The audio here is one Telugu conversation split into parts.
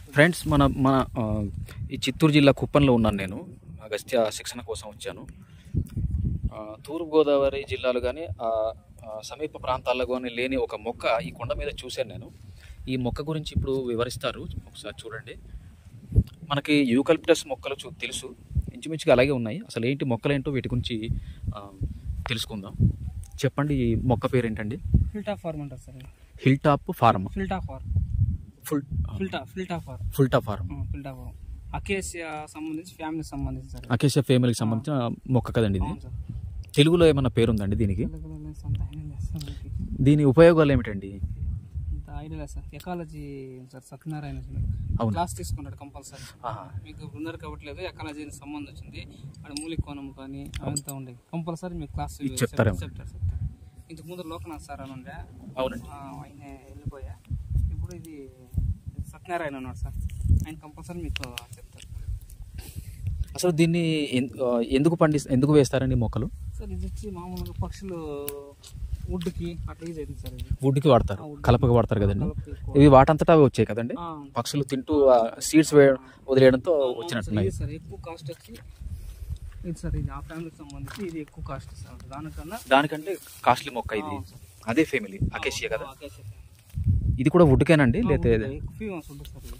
ఫ్రెండ్స్ మన మన ఆ, ఈ చిత్తూరు జిల్లా కుప్పంలో ఉన్నాను నేను అగస్త్య శిక్షణ కోసం వచ్చాను ఆ, తూర్పు గోదావరి జిల్లాలో కానీ సమీప ప్రాంతాల్లో కానీ లేని ఒక మొక్క ఈ కొండ మీద చూశాను నేను ఈ మొక్క గురించి ఇప్పుడు వివరిస్తారు ఒకసారి చూడండి మనకి యూకలిప్టస్ మొక్కలు చూ తెలుసు ఇంచుమించుగా అలాగే ఉన్నాయి అసలు ఏంటి మొక్కలు ఏంటో వీటి గురించి ఆ, తెలుసుకుందాం చెప్పండి ఈ మొక్క పేరు ఏంటండి ఫిల్టా ఫార్మ్ అంటారు సార్ హిల్ టాప్ ఫార్మ్ ఫిల్టా ఫార్మ్ ఫుల్ ఫిల్టా ఫిల్టా ఫార్మ్ ఫుల్ టాప్ ఫార్మ్ ఫిల్టా ఫార్మ్ అకేసియా సంబంధించి ఫ్యామిలీకి సంబంధించి సార్ అకేషియా ఫ్యామిలీకి సంబంధించిన మొక్క కదండి ఇది అవును సార్ తెలుగులో ఏమన్నా పేరు ఉందండి దీనికి తెలుగులో లేదు సార్, అంత ఐడియా లేదు సార్ మీకు. దీని ఉపయోగాలు ఏమిటండి అంత ఐడియా లేదు సార్ ఎకాలజీ సార్ సత్యనారాయణ అవును. క్లాస్ తీసుకుంటాడు కంపల్సరీ ఆహా. మీకు బృందర్ కావట్లేదు ఎకాలజీకి సంబంధం వచ్చింది అక్కడ మూలిక కోణం కానీ అవంతా ఉండే కంపల్సరీ మీకు క్లాస్ ఇది చెప్తారేమో. చెప్తారు చెప్తారు ఇంతకు ముందు లోకనాథ్ సార్ అని ఉండే అవునండి ఆ, ఆయన వెళ్ళిపోయా ఇప్పుడు ఇది సత్యనారాయణ ఉన్నాడు సార్ ఆయన కంపల్సరీ మీకు చెప్తారు అసలు దీన్ని ఎన్- ఆ, ఎందుకు పండి ఎందుకు వేస్తారండి ఈ మొక్కలు సార్ ఇది వచ్చి మామూలుగా పక్షులు వుడ్కి అట్లా యూజ్ అవుతుంది సార్ ఇది వుడ్కి వాడతారు ఆ, wood. కలపకి వాడతారు కదండి కలపకి ఎక్కువ. ఇవి వాటంతటా అవి వచ్చాయి కదండి ఆ, పక్షులు తింటూ సీడ్స్ వదిలేయడంతో అవును సార్, వచ్చినట్టున్నాయి ఇది సార్ ఎక్కువ కాస్ట్ వచ్చి ఇది సార్ ఇది ఆ ఫ్యామిలీకి సంబంధించి ఇది ఎక్కువ కాస్ట్ సార్ దానికన్నా దానికంటే కాస్ట్లీ మొక్క ఇది అవును సార్. అదే ఫ్యామిలీ అకేషియా కదా ఆ, అకేషియా family. ఇది కూడా వుడ్కేనండి ఆ, లేతే ఉంటుంది. ఎక్కువ ఫీవర్స్ ఉంటుంది సార్ ఇది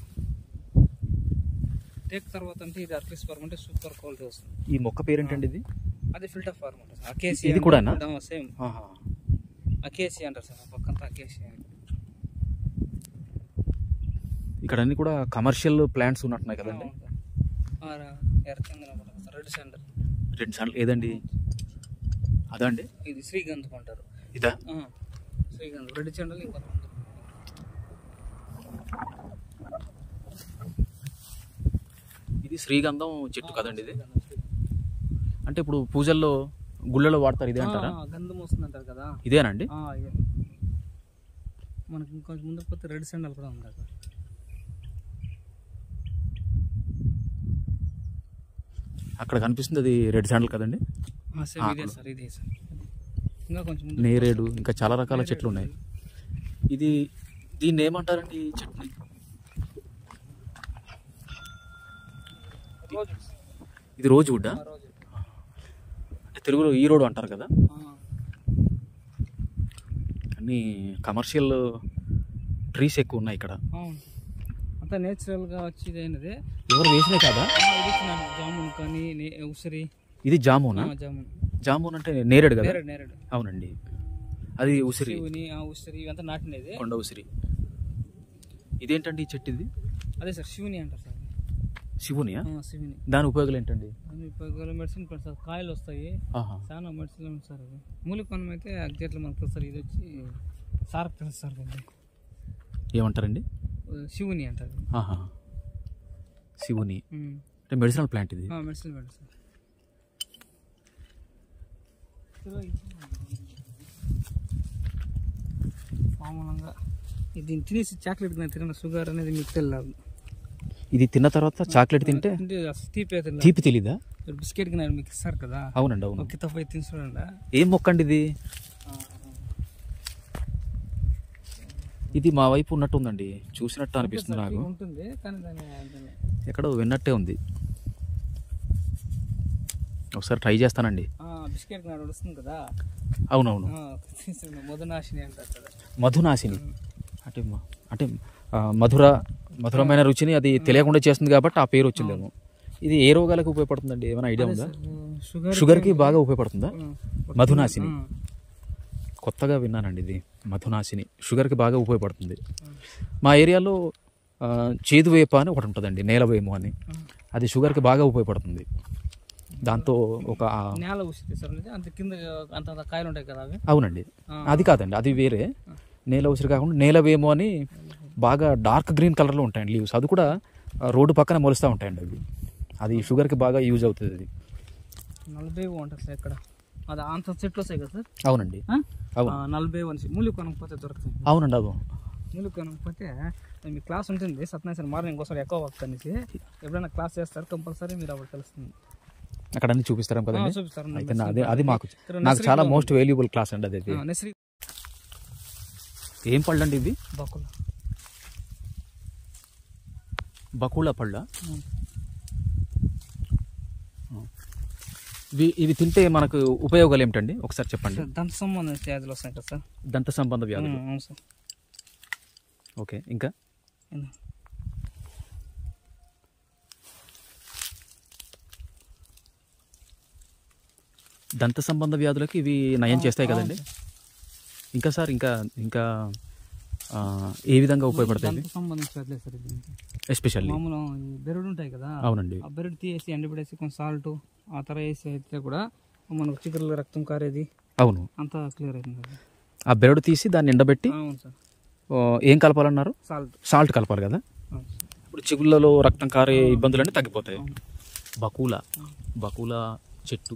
టేక్ తర్వాత అంటే ఇది అట్లీస్ ఫార్మ్ అంటే సూపర్ క్వాలిటీ వస్తుంది ఈ మొక్క పేరేంటండి ఇది అది ఫిల్టర్ ఫార్మ్ ఉంటుంది సార్ అకేసియా ఇది కూడానా? సేమ్ ఆహా. అకేసియా అంటారు సార్ ఆ పక్కంతా అకేసియా ఇక్కడ అన్ని కూడా కమర్షియల్ ప్లాంట్స్ ఉన్నట్టున్నాయి కదండి ఎర్రచందనం ఉంటుంది సార్ రెడ్ సెంటర్ రెండు సార్లు ఏదండి అదా అండి ఇది శ్రీగంధం అంటారు ఇదా ఆ, శ్రీగంధం రెడ్ చెండలు ఇంకా ఇది శ్రీగంధం చెట్టు కదండి ఇది అంటే ఇప్పుడు పూజల్లో గుళ్ళలో వాడతారు ఇదే అంటారా గంధం వస్తుంది అంటారు కదా ఇదేనండి ఆ, ఇదే. మనకి ఇంకొంచెం ముందుకు పోతే రెడ్ సెండల్ కూడా ఉంది అక్కడ అక్కడ కనిపిస్తుంది అది రెడ్ శాండల్ కదండి ఆ, సేమ్ ఇదే సార్ ఇదే సార్ ఇంకా కొంచెం ముందు నేరేడు ఇంకా చాలా రకాల చెట్లు ఉన్నాయి ఇది దీన్ని ఏమంటారండి ఈ చెట్టుని రోజు ఇది రోజు వుడ్డా ఆ రోజు అంటే తెలుగులో ఈ రోడ్ అంటారు కదా ఆ, అన్ని కమర్షియల్ ట్రీస్ ఎక్కువ ఉన్నాయి ఇక్కడ అవును అంతా నేచురల్గా వచ్చేది అయినది ఎవరు వేసినాయి కదా ఇది చిన్న జామున్ కానీ నే- ఉసిరి ఇది జామునా ఆ, జామున్ జామున్ అంటే నేరేడు కదా నేరేడు నేరేడు అవునండి అది ఉసిరి శివుని ఆ ఉసిరి ఇవంతా నాటినది కొండ ఉసిరి ఇదేంటండి ఈ చెట్టు ఇది అదే సార్ శివుని అంటారు సార్ శివునియా ఆ, శివుని దాని ఉపయోగాలు ఏంటండి అన్ని ఉపయోగాలు మెడిసిన్ పెడతారు సార్ కాయలు వస్తాయి ఆహా చాలా మెడిసిన్ ఉంది సార్ అది మూలికొనం అయితే అగ్జెట్లు మనకు తెలుసు సార్ ఇది వచ్చి సార్ తెలుసు సార్ ఇది. ఏమంటారండి శివుని అంటారు ఆహా శివుని ఉమ్. అంటే మెడిసినల్ ప్లాంట్ ఇది ఆ, మెడిసిన్ పెడతారు సార్ మామూలుగా ఇది దీన్ని తినేసి చాక్లెట్ కానీ తిన షుగర్ అనేది మీకు తెలియదు ఇది తిన్న తర్వాత చాక్లెట్ తింటే తింటే అసలు తీపి తెలియదు తీపి తెలీదా బిస్కెట్ కానీ మీకు ఇస్తారు కదా అవునండి అవును ఒక కితఫ్ అయితే తిని చూడండి ఏం మొక్క అండి ఇది ఇది మా వైపు ఉన్నట్టుందండి చూసినట్టు అనిపిస్తుంది నాకు ఉంటుంది కానీ దాని దాని- ఎక్కడో విన్నట్టే ఉంది ఒకసారి ట్రై చేస్తానండి ఆ, బిస్కెట్ నాడు వస్తుంది కదా అవునవును ఆ, తీసుకున్న మధునాశిని అంటారు కదా మధునాశిని అంటే మ- అంటే ఆ, మధుర మధురమైన రుచిని అది తెలియకుండా చేస్తుంది కాబట్టి ఆ పేరు వచ్చిందేమో ఇది ఏ రోగాలకు ఉపయోగపడుతుందండి ఏమైనా ఐడియా ఉందా షుగర్ షుగర్కి బాగా ఉపయోగపడుతుందా ఆ, మధునాశిని ఆ, కొత్తగా విన్నానండి ఇది మధునాశిని షుగర్కి బాగా ఉపయోగపడుతుంది మా ఏరియాలో ఆ, చేదు వేప అని ఒకటి ఉంటుందండి నేల వేము అని అది షుగర్కి బాగా ఉపయోగపడుతుంది దాంతో ఒక ఆ, నేల ఉసిరి సార్ అనేది అంత కింద అంత అంత కాయలు ఉంటాయి కదా అవి అవునండి ఆ. అది కాదండి అది వేరే నేల ఉసిరి కాకుండా నేల వేము అని బాగా డార్క్ గ్రీన్ కలర్లో ఉంటాయండి లీవ్స్ అది కూడా ఆ, రోడ్డు పక్కన మొలుస్తూ ఉంటాయండి అవి అది షుగర్కి బాగా యూజ్ అవుతుంది అది నలభై ఉంటుంది సార్ ఇక్కడ అది అంత చెట్లు వస్తాయి కదా సార్ అవునండి ఆ? అవును ఆ, నలభై వన్ మూలి కొనకపోతే దొరుకుతుంది అవునండి అవును మూలి కొనకపోతే మీ క్లాస్ ఉంటుంది సత్యనారాయణ మార్నింగ్ ఇంకోసారి ఎక్కువ వర్క్ అనేసి ఎప్పుడైనా క్లాస్ చేస్తారు కంపల్సరీ మీరు అప్పుడు తెలుస్తుంది అక్కడ అన్ని చూపిస్తారా ఆ, కదండి చూపిస్తారు అయితే నా- అదే అది మాకు ఇక్కడ నాకు నర్సరీ చాలా కూడా మోస్ట్ వాల్యుబుల్ క్లాస్ అండి అది ఆ, నర్సరీ ఏం పళ్ళు అండి ఇవి బొక్కలు బకుళ పళ్ళ ఇవి ఇవి తింటే మనకు ఉపయోగాలు ఏమిటండి ఒకసారి చెప్పండి సార్ దంత సంబంధించిన వ్యాధులు వస్తాయి కదా సార్ దంత సంబంధ వ్యాధులు ఉమ్, అవును సార్ ఓకే ఇంకా ఉమ్. దంత సంబంధ వ్యాధులకి ఇవి నయం చేస్తాయి కదండి ఇంకా సార్ ఇంకా ఇంకా ఆ, ఏ విధంగా ఉపయోగపడతాయి దంత సంబంధించిన వ్యాధులే సార్ ఇది ఎస్పెషల్లీ మామూలు ఈ బెరడు ఉంటాయి కదా అవునండి ఆ బెరడు తీసేసి ఎండబెట్టేసి కొంచెం సాల్ట్ ఆ తర్వాత వేసి అయితే కూడా మనకు చిగురులో రక్తం కారేది అవును అంతా క్లియర్ అవుతుంది కదా ఆ బెరడు తీసి దాన్ని ఎండబెట్టి అవును సార్ ఆ, ఏం కలపాలన్నారు సాల్ట్ సాల్ట్ కలపాలి కదా అవును సార్ ఇప్పుడు చిగుళ్ళలో రక్తం కారే ఇబ్బందులన్నీ తగ్గిపోతాయి బకుల బకుల చెట్టు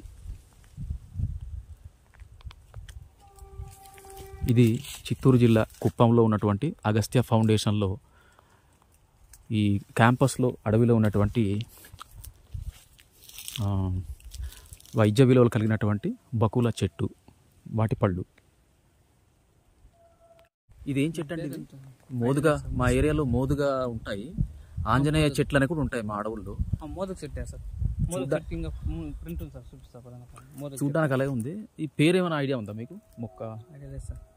ఇది చిత్తూరు జిల్లా కుప్పంలో ఉన్నటువంటి అగస్త్య ఫౌండేషన్లో ఈ క్యాంపస్లో అడవిలో ఉన్నటువంటి ఆ, వైద్య విలువలు కలిగినటువంటి బకుల చెట్టు వాటి పళ్ళు ఇది ఏం చెట్టు అండి ఇది? మోదుగా మా ఏరియాలో మోదుగా ఉంటాయి ఆంజనేయ చెట్లు అనేవి కూడా ఉంటాయి మా అడవుల్లో ఆ మోదక్ సెట్ సార్ మోదక్ సెట్ ఇంకా ప్రింట్ ఉంది సార్ చూపిస్తా పదండి. మోదక్ చూడడానికి అలాగే ఉంది ఈ పేరు ఏమైనా ఐడియా ఉందా మీకు మొక్క ఐడియా లేదు సార్